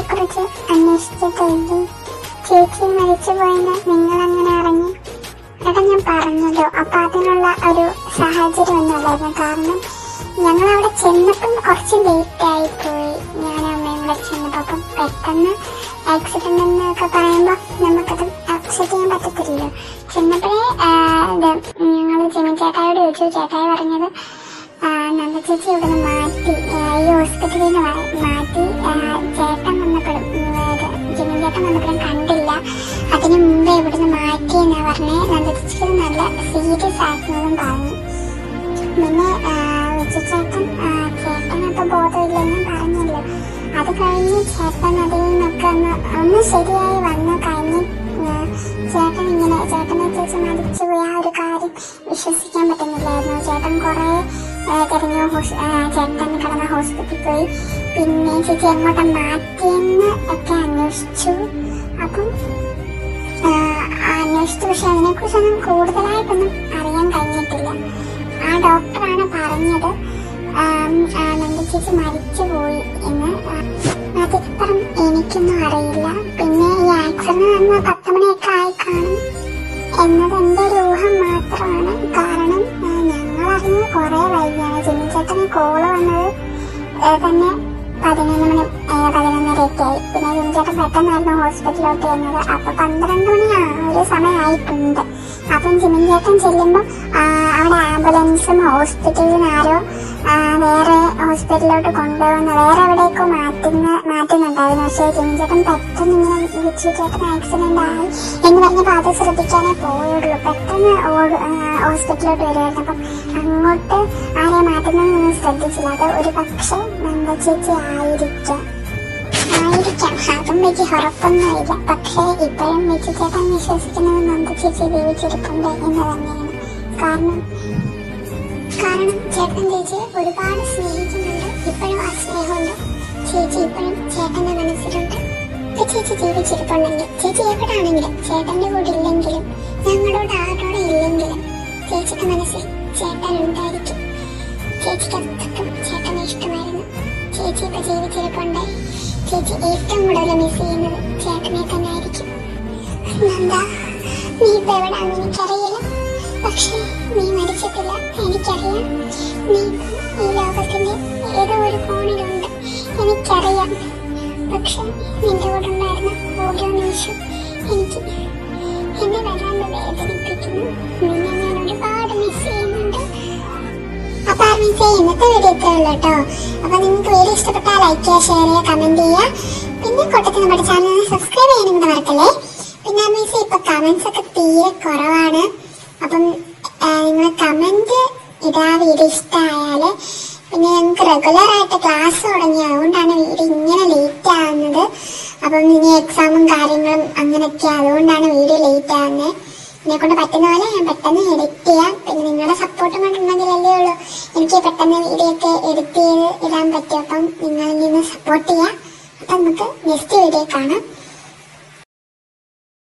കുറിച്ച് അന്വേഷിച്ചിട്ടില്ലേ ചേച്ചി മരിച്ചു പോയെന്ന് നിങ്ങൾ അങ്ങനെ അറിഞ്ഞു എടാ ഞാൻ പറഞ്ഞല്ലോ അപ്പൊ അതിനുള്ള ഒരു സാഹചര്യം ഒന്നുമല്ലായിരുന്നു കാരണം ഞങ്ങൾ അവിടെ ചെന്നപ്പം കുറച്ച് ലേറ്റ് ആയി പോയി ഞാൻ അമ്മയും കൂടെ ചെന്നപ്പോ അപ്പം പെട്ടെന്ന് ആക്സിഡന്റ് എന്നൊക്കെ പറയുമ്പോൾ നമുക്കത് അക്സെപ്റ്റ് ചെയ്യാൻ പറ്റത്തില്ലല്ലോ ചെന്നപ്പോഴേ ഞങ്ങൾ ജിമി ചേട്ടായോട് ചോദിച്ചു ചേട്ടായി പറഞ്ഞത് ആ, നന്ദ ചേച്ചി ഇവിടുന്ന് മാറ്റി ആ, ഈ ഹോസ്പിറ്റലിൽ നിന്ന് വ- മാറ്റി ആ, ചേട്ടൻ വന്നപ്പോഴും ഉം, ജിമി ചേട്ടൻ വന്നപ്പോഴും കണ്ടില്ല അതിന് മുമ്പേ ഇവിടുന്ന് മാറ്റി എന്നാ പറഞ്ഞേ നന്ദ ചേച്ചിക്ക് ഇത് നല്ല സീരിയസ് ആയിരുന്നതും പറഞ്ഞു പിന്നെ ആ, വിജു ചേട്ടൻ ആ, ചേട്ടൻ അപ്പൊ ബോധമില്ലെന്നും പറഞ്ഞല്ലോ അത് കഴിഞ്ഞ് ചേട്ടൻ അതിൽ നിന്നൊക്കെ ഒന്ന് ഒന്ന് ശരിയായി വന്നു കഴിഞ്ഞ് ആ, ചേട്ടൻ ഇങ്ങനെ ചേട്ടനെ ചേച്ചി മരിച്ചുപോയ ആ ഒരു കാര്യം വിശ്വസിക്കാൻ പറ്റുന്നില്ലായിരുന്നു ചേട്ടൻ കുറെ തിരഞ്ഞു ഹോസ്- ആ, ചേട്ടൻ കിടന്ന ഹോസ്പിറ്റലിൽ പോയി പിന്നെ ചേച്ചി എങ്ങോട്ട് മാറ്റിയെന്ന് ഒക്കെ അന്വേഷിച്ചു അപ്പം ആ, അന്വേഷിച്ചു പക്ഷെ അതിനെക്കുറിച്ചൊന്നും കൂടുതലായിട്ടൊന്നും അറിയാൻ കഴിഞ്ഞിട്ടില്ല ആ ഡോക്ടറാണ് പറഞ്ഞത് ആം, ആ, നന്ദ ചേച്ചി മരിച്ചുപോയി എന്ന് ആ, അതിപ്പുറം എനിക്കൊന്നും അറിയില്ല പിന്നെ ഈ ആക്സിഡന്റ് നടന്ന പത്ത് മണിയൊക്കെ ആയി കാണും എന്നത് എന്റെ ഒരു ഊഹം മാത്രമാണ് കാരണം ആ, ഞങ്ങളറിഞ്ഞ് കുറെ വൈകിയാണ് ജിമ്മി ചേട്ടന് കോള് വന്നത് ഏ, തന്നെ പതിനൊന്ന് മണി ഏ, പതിനൊന്നരയൊക്കെ ആയി പിന്നെ ജിമ്മി ചേട്ടൻ പെട്ടെന്നായിരുന്നു ഹോസ്പിറ്റലിലോട്ട് വന്നത് അപ്പൊ പന്ത്രണ്ട് മണി ആ ഒരു സമയമായിട്ടുണ്ട് അപ്പം ജിമ്മി ചേട്ടൻ ചെല്ലുമ്പോൾ അവിടെ ആംബുലൻസും ഹോസ്പിറ്റലിൽ നിന്ന് ആരോ ആ, വേറെ ഹോസ്പിറ്റലിലോട്ട് കൊണ്ടുപോകുന്ന വേറെ എവിടേക്കോ മാറ്റുന്ന മാറ്റുന്നുണ്ടായിരുന്നു പക്ഷേ ജിമ്മി ചേട്ടൻ പെട്ടെന്ന് ഇങ്ങനെ വിളിച്ചു ചേട്ടൻ ആക്സിഡന്റ് ആയി എന്ന് പറഞ്ഞപ്പോൾ അത് ശ്രദ്ധിക്കാനേ പോയുള്ളൂ പെട്ടെന്ന് ഓട്- ആ, ഹോസ്പിറ്റലിലോട്ട് വരുമായിരുന്നു അപ്പം അങ്ങോട്ട് ആരെ മാറ്റുന്നതൊന്നും ശ്രദ്ധിച്ചില്ല അത് ഒരു പക്ഷെ നന്ദ ചേച്ചി ആയിരിക്കാം ആയിരിക്കാം അതും എനിക്ക് ഉറപ്പൊന്നുമില്ല പക്ഷേ ഇപ്പോഴും വെച്ച് ചേട്ടൻ വിശ്വസിക്കുന്നത് നന്ദ ചേച്ചി ജീവിച്ചിരിപ്പുണ്ട് എന്ന് തന്നെയാണ് കാരണം കാരണം ചേട്ടൻ ചേച്ചിയെ ഒരുപാട് സ്നേഹിക്കുന്നുണ്ട് ഇപ്പോഴും ആ സ്നേഹമുണ്ട് ചേച്ചി ഇപ്പോഴും ചേട്ടന്റെ മനസ്സിലുണ്ട് ഇപ്പൊ ചേച്ചി ജീവിച്ചിരിപ്പുണ്ടെങ്കിൽ ചേച്ചി എവിടാണെങ്കിലും ചേട്ടന്റെ കൂടെ ഇല്ലെങ്കിലും ഞങ്ങളോട് ആരോടെ ഇല്ലെങ്കിലും ചേച്ചിയുടെ മനസ്സിൽ ചേട്ടൻ ഉണ്ടായിരിക്കും ചേച്ചിക്ക് അത്രക്കും ചേട്ടനെ ഇഷ്ടമായിരുന്നു ചേച്ചി ഇപ്പൊ ജീവിച്ചിരിപ്പുണ്ട് ചേച്ചി ഏറ്റവും കൂടുതൽ മിസ് ചെയ്യുന്നത് ചേട്ടനെ തന്നെ ആയിരിക്കും നന്ദ നീ ഇപ്പൊ എവിടാന്ന് എനിക്കറിയില്ല പക്ഷേ നീ മരിച്ചിട്ടില്ല എനിക്കറിയാം നീ ഈ ലോകത്തിന്റെ ഏതോ ഒരു കോണിലുണ്ട് എനിക്കറിയാം പക്ഷെ നിന്റെ കൂടെ ഉണ്ടായിരുന്ന ഓരോ നിമിഷം എനിക്ക് എന്നെ വല്ലാണ്ട് വേദനിപ്പിക്കുന്നു നിന്നെ ഞാൻ ഒരുപാട് മിസ് ചെയ്യുന്നുണ്ട് അപ്പൊ ആർമിച്ച ഇന്നത്തെ വീഡിയോ ഇത്രേ ഉള്ളൂ കേട്ടോ അപ്പൊ നിങ്ങൾക്ക് വീഡിയോ ഇഷ്ടപ്പെട്ടാൽ ലൈക്ക് ചെയ്യുക ഷെയർ ചെയ്യുക കമന്റ് ചെയ്യുക പിന്നെ കൂട്ടത്തിൽ നമ്മുടെ ചാനൽ സബ്സ്ക്രൈബ് ചെയ്യാനും കൂടെ മറക്കല്ലേ പിന്നെ ആർമിച്ച ഇപ്പൊ കമന്റ്സ് ഒക്കെ തീരെ കുറവാണ് അപ്പം നിങ്ങൾ കമന്റ് ഇടാ വീഡിയോ ഇഷ്ടമായാല് പിന്നെ ഞങ്ങൾക്ക് റെഗുലർ ആയിട്ട് ക്ലാസ് തുടങ്ങി അതുകൊണ്ടാണ് വീഡിയോ ഇങ്ങനെ ലേറ്റ് ആവുന്നത് അപ്പം ഇനി എക്സാമും കാര്യങ്ങളും അങ്ങനെയൊക്കെ അതുകൊണ്ടാണ് വീഡിയോ ലേറ്റ് ആവുന്നത് എന്നെ കൊണ്ട് പറ്റുന്ന പോലെ ഞാൻ പെട്ടെന്ന് എഡിറ്റ് ചെയ്യാം പിന്നെ നിങ്ങളുടെ സപ്പോർട്ടും കൊണ്ടുണ്ടെങ്കിലല്ലേ ഉള്ളൂ എനിക്ക് പെട്ടെന്ന് വീഡിയോ ഒക്കെ എഡിറ്റ് ചെയ്ത് ഇടാൻ പറ്റും അപ്പം നിങ്ങളിൽ നിന്ന് സപ്പോർട്ട് ചെയ്യാം അപ്പം നമുക്ക് നെക്സ്റ്റ് വീഡിയോ കാണാം